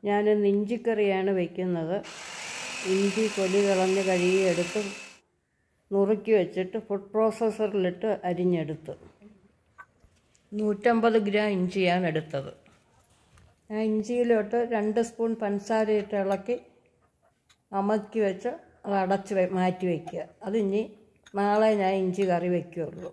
ഞാനിന്ന് ഇഞ്ചിക്കറിയാണ് വയ്ക്കുന്നത് ഇഞ്ചി കൊലി കളഞ്ഞ് കഴുകിയെടുത്ത് നുറുക്കി വെച്ചിട്ട് ഫുഡ് പ്രോസസ്സറിലിട്ട് അരിഞ്ഞെടുത്ത് നൂറ്റമ്പത് ഗ്രാം ഇഞ്ചിയാണ് എടുത്തത് ആ ഇഞ്ചിയിലോട്ട് രണ്ട് സ്പൂൺ പഞ്ചസാര ഇട്ട് ഇളക്കി അമക്കി വെച്ച് അത് അടച്ച് വെ- മാറ്റി വയ്ക്കുക അതിനി നാളെ ഞാൻ ഇഞ്ചി കറി വയ്ക്കുകയുള്ളൂ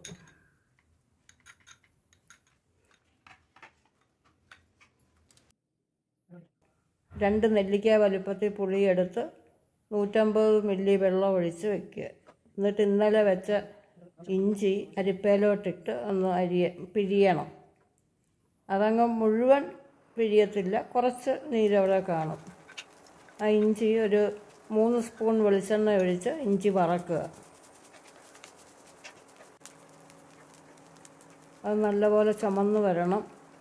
രണ്ട് നെല്ലിക്ക വലുപ്പത്തിൽ പുളിയെടുത്ത് നൂറ്റമ്പത് മില്ലി വെള്ളം ഒഴിച്ച് വെക്കുക എന്നിട്ട് ഇന്നലെ വെച്ച ഇഞ്ചി അരിപ്പയിലോട്ടിട്ട് ഒന്ന് അരിയ പിഴിയണം അതങ്ങ് മുഴുവൻ പിഴിയത്തില്ല കുറച്ച് നീരവിടെ കാണും ആ ഇഞ്ചി ഒരു മൂന്ന് സ്പൂൺ വെളിച്ചെണ്ണ ഒഴിച്ച് ഇഞ്ചി വറക്കുക അത് നല്ലപോലെ ചുമന്ന് വരണം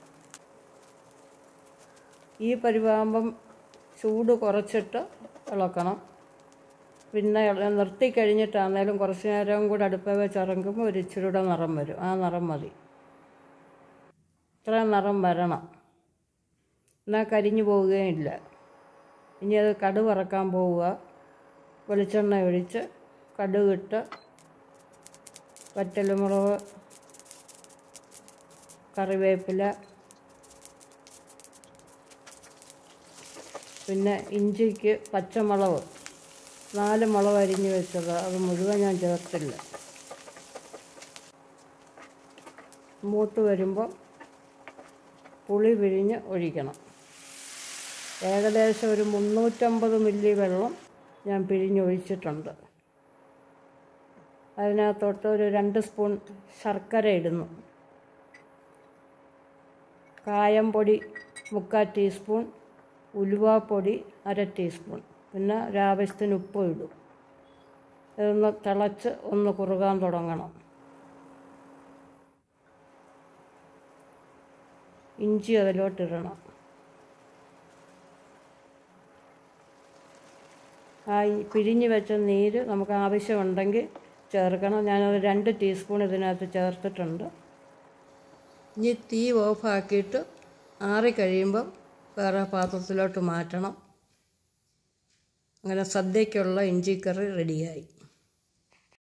ഈ പരിവാകുമ്പം ചൂട് കുറച്ചിട്ട് ഇളക്കണം പിന്നെ ഇള- നിർത്തി കഴിഞ്ഞിട്ടാണേലും കുറച്ച് നേരം കൂടെ അടുപ്പ വെച്ച് ഇറങ്ങുമ്പോൾ ഒരു ഇച്ചിരൂടെ നിറം വരും ആ നിറം മതി ഇത്ര നിറം വരണം എന്നാൽ കരിഞ്ഞു പോവുകയില്ല ഇനി അത് കടുക് വറക്കാൻ പോവുക വെളിച്ചെണ്ണ ഒഴിച്ച് കടുകിട്ട് വറ്റൽമുളക് കറിവേപ്പില പിന്നെ ഇഞ്ചിക്ക് പച്ചമുളക് നാല് മുളക് അരിഞ്ഞ് വെച്ചത് അത് മുഴുവൻ ഞാൻ ചേർത്തില്ല മൂത്ത് വരുമ്പോൾ പുളി പിഴിഞ്ഞ് ഒഴിക്കണം ഏകദേശം ഒരു മുന്നൂറ്റമ്പത് മില്ലി വെള്ളം ഞാൻ പിഴിഞ്ഞൊഴിച്ചിട്ടുണ്ട് അതിനകത്തോട്ട് ഒരു രണ്ട് സ്പൂൺ ശർക്കര ഇടുന്നു കായം പൊടി മുക്കാൽ ടീസ്പൂൺ ഉലുവാപ്പൊടി അര ടീസ്പൂൺ പിന്നെ ഒരാവശ്യത്തിന് ഉപ്പ് ഇടും ഇതൊന്ന് തിളച്ച് ഒന്ന് കുറുകാൻ തുടങ്ങണം ഇഞ്ചി അതിലോട്ടിടണം ആ ഈ പിഴിഞ്ഞ് വെച്ച നീര് നമുക്ക് ആവശ്യമുണ്ടെങ്കിൽ ചേർക്കണം ഞാനത് രണ്ട് ടീസ്പൂൺ ഇതിനകത്ത് ചേർത്തിട്ടുണ്ട് ഇനി തീ ഓഫാക്കിയിട്ട് ആറി കഴിയുമ്പം വേറെ പാത്രത്തിലോട്ട് മാറ്റണം അങ്ങനെ സദ്യയ്ക്കുള്ള ഇഞ്ചിക്കറി റെഡിയായി